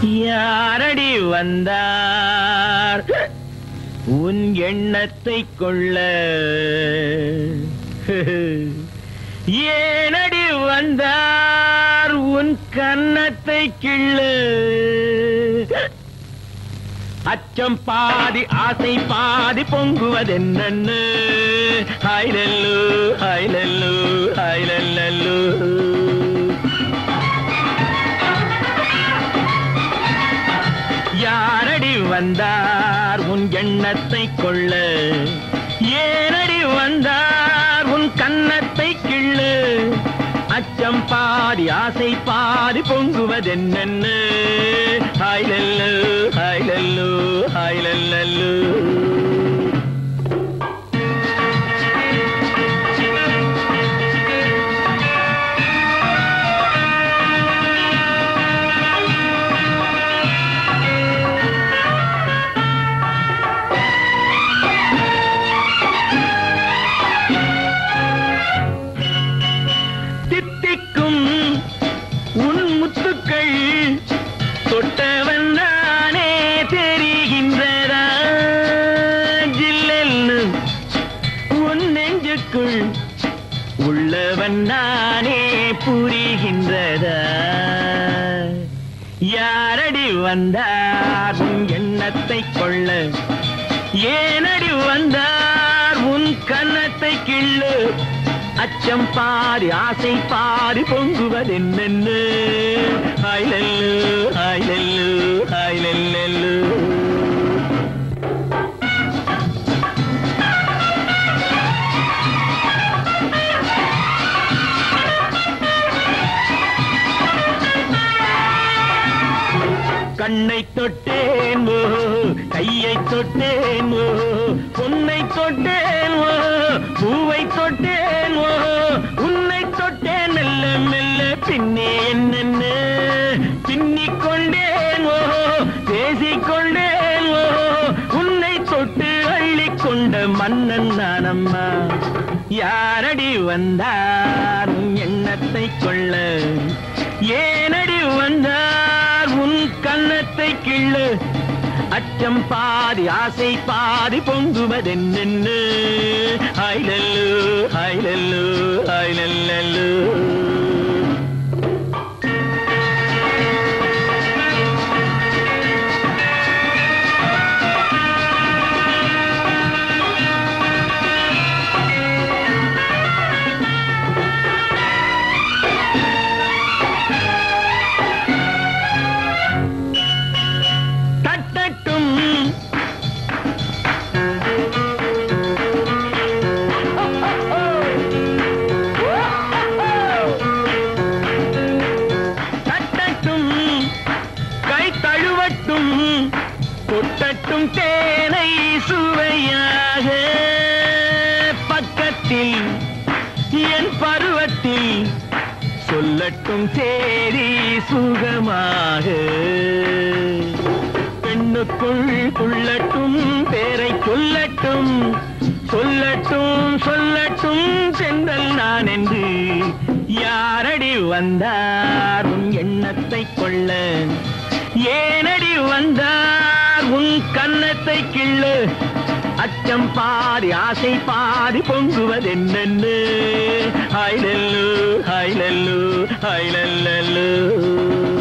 யாரடி வந்தார் உன் எண்ணத்தை கொள்ள ஏனடி வந்தார் உன் கன்னத்தை கிள்ள அச்சம் பாதி ஆசை பாதி பொங்குவதென்னு ஹைலல்லு ஹைலல்லு ஹைலல்லு யாரடி வந்தார் உன் எண்ணத்தை கொள்ள ஏனடி வந்தார் உன் கன்னத்தை கிள்ளு அச்சம் பாதி ஆசை பாதி பொங்குவதென்னு ஹைலல்லு ஹைலல்லு ஹைலல்லு தித்திக்கும் உன் முத்துக்கள் தொட்டவன் நானே தெரிகின்றதா ஜில்லென்னு உன் நெஞ்சுக்குள் உள்ளவன் நானே புரிகின்றதா யாரடி வந்தார் உன் எண்ணத்தை கொள்ள ஏனடி வந்தார் உன் கன்னத்தை கிள்ளு அச்சம் பாரி ஆசை பாரி பொங்குவதென்னு ஹைலல்லு ஹைலல்லு ஹைலல்லு கண்ணை தொட்டேன் ஓ கையை தொட்டேன் ஓ பொன்னை தொட்டேன் ஓ பூவை தொட்டேன் ஓ உன்னை தொட்டேன் மெல்ல மெல்ல பின்னே என்னென்ன பின்னிக் கொண்டேன் ஓ பேசிக்கொண்டேன் ஓ உன்னை தொட்டு அள்ளிக் கொண்ட மன்னன் நானம்மா யாரடி வந்தார் உன் எண்ணத்தை கொள்ள ஏனடி வந்தார் உன் கன்னத்தை கிள்ளு அச்சம் பாதி ஆசை பாதி பொங்குவதென்னு ஹைலல்லு ஹைலல்லு ஹைலல்லு தட்டட்டும் தட்டட்டும் கை தழுவட்டும் கொட்டட்டும் தேனை சுவையாக பக்கத்தில் என் பருவத்தில் சொல்லட்டும் தேரி சுகமாக பெண்ணுக்குள் துள்ளட்டும் பேரை சொல்லட்டும் சொல்லட்டும் சொல்லட்டும் சென்றல் நான் என்று யாரடி வந்தார் உன் எண்ணத்தை கொள்ள ஏனடி வந்தார் உன் கன்னத்தை கிள்ளு அச்சம் பாதி ஆசை பாதி பொங்குவதென்னு ஹைலல்லு ஹைலல்லு ஹைலல்லு